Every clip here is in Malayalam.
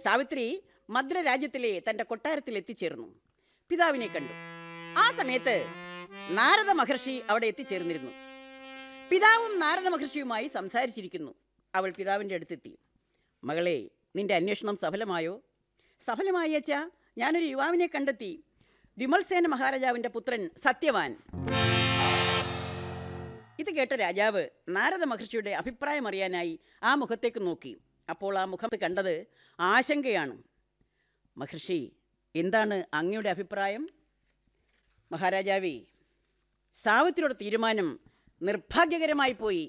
സാവിത്രി മദ്ര രാജ്യത്തിലെ തന്റെ കൊട്ടാരത്തിൽ എത്തിച്ചേർന്നു പിതാവിനെ കണ്ടു ആ സമയത്ത് നാരദ മഹർഷി അവിടെ എത്തിച്ചേർന്നിരുന്നു പിതാവും നാരദ മഹർഷിയുമായി സംസാരിച്ചിരിക്കുന്നു അവൾ പിതാവിൻ്റെ അടുത്തെത്തി മകളെ നിന്റെ അന്വേഷണം സഫലമായോ സഫലമായി അച്ഛാ ഞാനൊരു യുവാവിനെ കണ്ടെത്തി വിമൽസേന മഹാരാജാവിൻ്റെ പുത്രൻ സത്യവാൻ ഇത് കേട്ട രാജാവ് നാരദ മഹർഷിയുടെ അഭിപ്രായം അറിയാനായി ആ മുഖത്തേക്ക് നോക്കി അപ്പോൾ ആ മുഖത്ത് കണ്ടത് ആശങ്കയാണ് മഹർഷി എന്താണ് അങ്ങയുടെ അഭിപ്രായം മഹാരാജാവേ സാവിത്രിയുടെ തീരുമാനം നിർഭാഗ്യകരമായി പോയി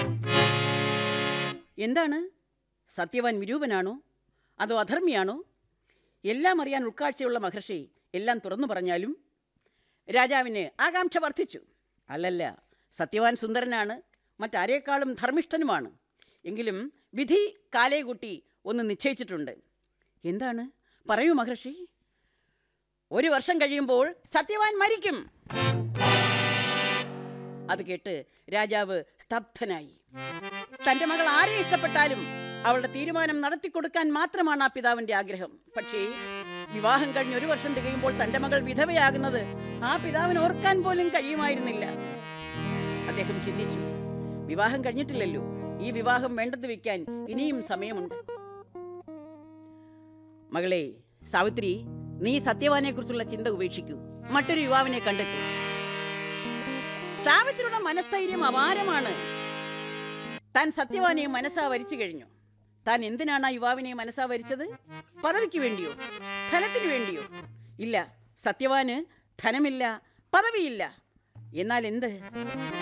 എന്താണ് സത്യവാൻ വിരൂപനാണോ അതോ അധർമ്മിയാണോ എല്ലാം അറിയാൻ ഉൾക്കാഴ്ചയുള്ള മഹർഷി എല്ലാം തുറന്നു പറഞ്ഞാലും രാജാവിന് ആകാംക്ഷ വർദ്ധിച്ചു അല്ലല്ല സത്യവാൻ സുന്ദരനാണ് മറ്റാരേക്കാളും ധർമ്മിഷ്ഠനുമാണ് എങ്കിലും വിധി കാലേ കൂട്ടി ഒന്ന് നിശ്ചയിച്ചിട്ടുണ്ട് എന്താണ് പറയൂ മഹർഷി ഒരു വർഷം കഴിയുമ്പോൾ സത്യവാൻ മരിക്കും അത് കേട്ട് രാജാവ് സ്തബ്ധനായി തന്റെ മകൾ ആരെ ഇഷ്ടപ്പെട്ടാലും അവളുടെ തീരുമാനം നടത്തിക്കൊടുക്കാൻ മാത്രമാണ് ആ പിതാവിന്റെ ആഗ്രഹം പക്ഷേ വിവാഹം കഴിഞ്ഞ് ഒരു വർഷം തികയുമ്പോൾ തന്റെ മകൾ വിധവയാകുന്നത് ആ പിതാവിന് ഓർക്കാൻ പോലും കഴിയുമായിരുന്നില്ല അദ്ദേഹം ചിന്തിച്ചു വിവാഹം കഴിഞ്ഞിട്ടില്ലല്ലോ ഈ വിവാഹം വേണ്ടെന്ന് വെക്കാൻ ഇനിയും സമയമുണ്ട് മകളെ സാവിത്രി നീ സത്യവാനെ കുറിച്ചുള്ള ചിന്ത ഉപേക്ഷിക്കൂ മറ്റൊരു യുവാവിനെ കണ്ടെത്തൂ സാവിത്രിയുടെ മനസ്ഥൈര്യം അപാരമാണ് താൻ സത്യവാനെ മനസ്സാ വരിച്ചു കഴിഞ്ഞു താൻ എന്തിനാണ് ആ യുവാവിനെ മനസ്സാ വരിച്ചത് പദവിക്ക് വേണ്ടിയോ ധനത്തിന് വേണ്ടിയോ ഇല്ല സത്യവാന് ധനമില്ല പദവിയില്ല എന്നാൽ എന്ത്